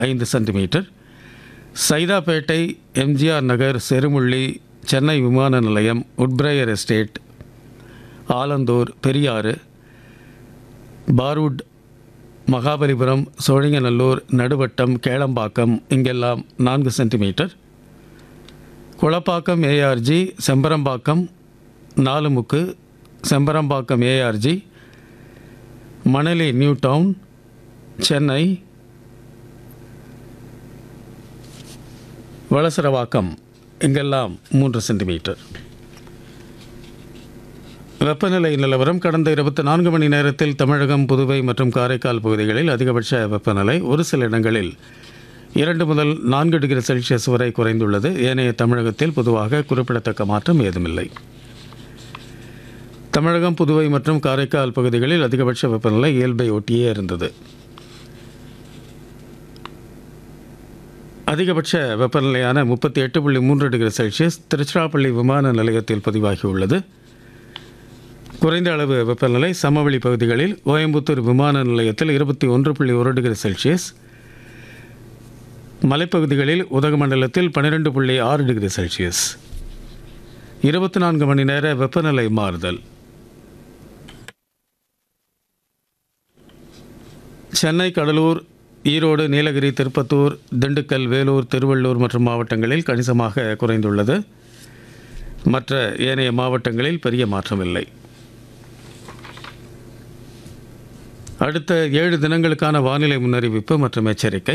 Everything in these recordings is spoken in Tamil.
ஐந்து சென்டிமீட்டர் சைதாப்பேட்டை எம்ஜிஆர் நகர் செருமுள்ளி சென்னை விமான நிலையம் உட்பிரையர் எஸ்டேட் ஆலந்தூர் பெரியாறு பாரூட் மகாபலிபுரம் சோழிங்கநல்லூர் நடுவட்டம் கேளம்பாக்கம் இங்கெல்லாம் நான்கு centimetre Kulappakkam ARG Chembarambakkam Nalumukku Chembarambakkam ARG Manali new town Chennai Valasaravakkam இங்கெல்லாம் மூன்று சென்டிமீட்டர் வெப்பநிலை நிலவரம் கடந்த இருபத்தி நான்கு மணி நேரத்தில் தமிழகம் புதுவை மற்றும் காரைக்கால் பகுதிகளில் அதிகபட்ச வெப்பநிலை ஒரு சில இடங்களில் இரண்டு முதல் நான்கு டிகிரி செல்சியஸ் வரை குறைந்துள்ளது ஏனைய தமிழகத்தில் பொதுவாக குறிப்பிடத்தக்க மாற்றம் ஏதுமில்லை தமிழகம் புதுவை மற்றும் காரைக்கால் பகுதிகளில் அதிகபட்ச வெப்பநிலை இயல்பை ஒட்டியே இருந்தது அதிகபட்ச வெப்பநிலையான முப்பத்தி எட்டு புள்ளி மூன்று டிகிரி செல்சியஸ் திருச்சிராப்பள்ளி விமான நிலையத்தில் பதிவாகியுள்ளது குறைந்த அளவு வெப்பநிலை சமவெளி பகுதிகளில் கோயம்புத்தூர் விமான நிலையத்தில் இருபத்தி ஒன்று புள்ளி ஒரு டிகிரி செல்சியஸ் மலைப்பகுதிகளில் உதகமண்டலத்தில் பன்னிரெண்டு புள்ளி ஆறு டிகிரி செல்சியஸ் இருபத்தி நான்கு மணி நேர வெப்பநிலை மாறுதல் சென்னை கடலூர் ஈரோடு நீலகிரி திருப்பத்தூர் திண்டுக்கல் வேலூர் திருவள்ளூர் மற்றும் மாவட்டங்களில் கணிசமாக குறைந்துள்ளது மற்ற ஏனைய மாவட்டங்களில் பெரிய மாற்றமில்லை அடுத்த ஏழு தினங்களுக்கான வானிலை முன்னறிவிப்பு மற்றும் எச்சரிக்கை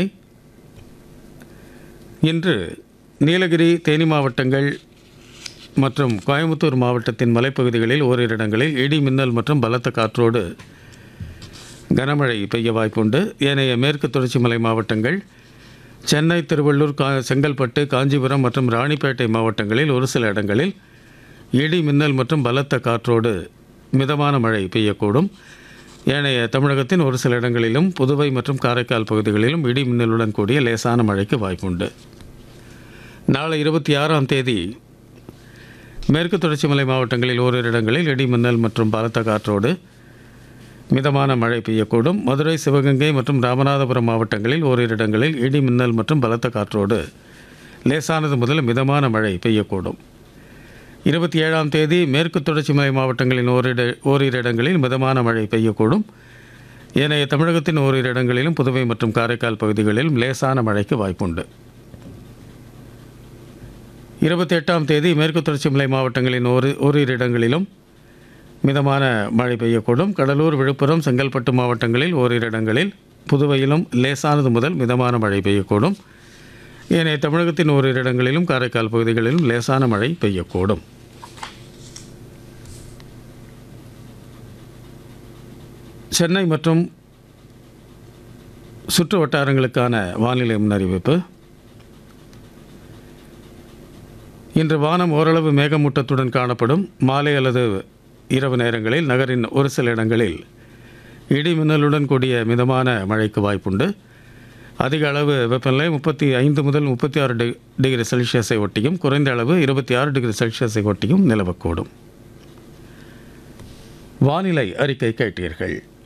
இன்று நீலகிரி தேனி மாவட்டங்கள் மற்றும் கோயம்புத்தூர் மாவட்டத்தின் மலைப்பகுதிகளில் ஓரிரு இடங்களில் இடி மின்னல் மற்றும் பலத்த காற்றோடு கனமழை பெய்ய வாய்ப்புண்டு ஏனைய மேற்கு தொடர்ச்சி மலை மாவட்டங்கள் சென்னை திருவள்ளூர் கா செங்கல்பட்டு காஞ்சிபுரம் மற்றும் ராணிப்பேட்டை மாவட்டங்களில் ஒரு சில இடங்களில் இடி மின்னல் மற்றும் பலத்த காற்றோடு மிதமான மழை பெய்யக்கூடும் ஏனைய தமிழகத்தின் ஒரு சில இடங்களிலும் புதுவை மற்றும் காரைக்கால் பகுதிகளிலும் இடி மின்னலுடன் கூடிய லேசான மழைக்கு வாய்ப்புண்டு நாளை இருபத்தி ஆறாம் தேதி மேற்கு தொடர்ச்சி மலை மாவட்டங்களில் ஓரிரு இடங்களில் இடி மின்னல் மற்றும் பலத்த காற்றோடு மிதமான மழை பெய்யக்கூடும் மதுரை சிவகங்கை மற்றும் ராமநாதபுரம் மாவட்டங்களில் ஓரிரு இடங்களில் இடி மின்னல் மற்றும் பலத்த காற்றோடு லேசானது முதல் மிதமான மழை பெய்யக்கூடும் இருபத்தி ஏழாம் தேதி மேற்கு தொடர்ச்சி மலை மாவட்டங்களின் ஓரிட ஓரிரு இடங்களில் மிதமான மழை பெய்யக்கூடும் ஏனைய தமிழகத்தின் ஓரிரு இடங்களிலும் புதுவை மற்றும் காரைக்கால் பகுதிகளிலும் லேசான மழைக்கு வாய்ப்புண்டு இருபத்தி எட்டாம் தேதி மேற்கு தொடர்ச்சி மலை மாவட்டங்களின் ஒரு ஓரிரு இடங்களிலும் மிதமான மழை பெய்யக்கூடும் கடலூர் விழுப்புரம் செங்கல்பட்டு மாவட்டங்களில் ஓரிரு இடங்களில் புதுவையிலும் லேசானது முதல் மிதமான மழை பெய்யக்கூடும் ஏனைய தமிழகத்தின் ஓரிரு இடங்களிலும் காரைக்கால் பகுதிகளிலும் லேசான மழை பெய்யக்கூடும் சென்னை மற்றும் சுற்று வட்டாரங்களுக்கான வானிலை முன்னறிவிப்பு இன்று வானம் ஓரளவு மேகமூட்டத்துடன் காணப்படும் மாலை அல்லது இரவு நேரங்களில் நகரின் ஒரு சில இடங்களில் இடி மின்னலுடன் கூடிய மிதமான மழைக்கு வாய்ப்புண்டு அதிக அளவு வெப்பநிலை முப்பத்தி ஐந்து முதல் முப்பத்தி ஆறு டி டிகிரி செல்சியஸை ஒட்டியும் குறைந்த அளவு இருபத்தி ஆறு டிகிரி செல்சியஸை ஒட்டியும் நிலவக்கூடும் வானிலை அறிக்கை கேட்டீர்கள்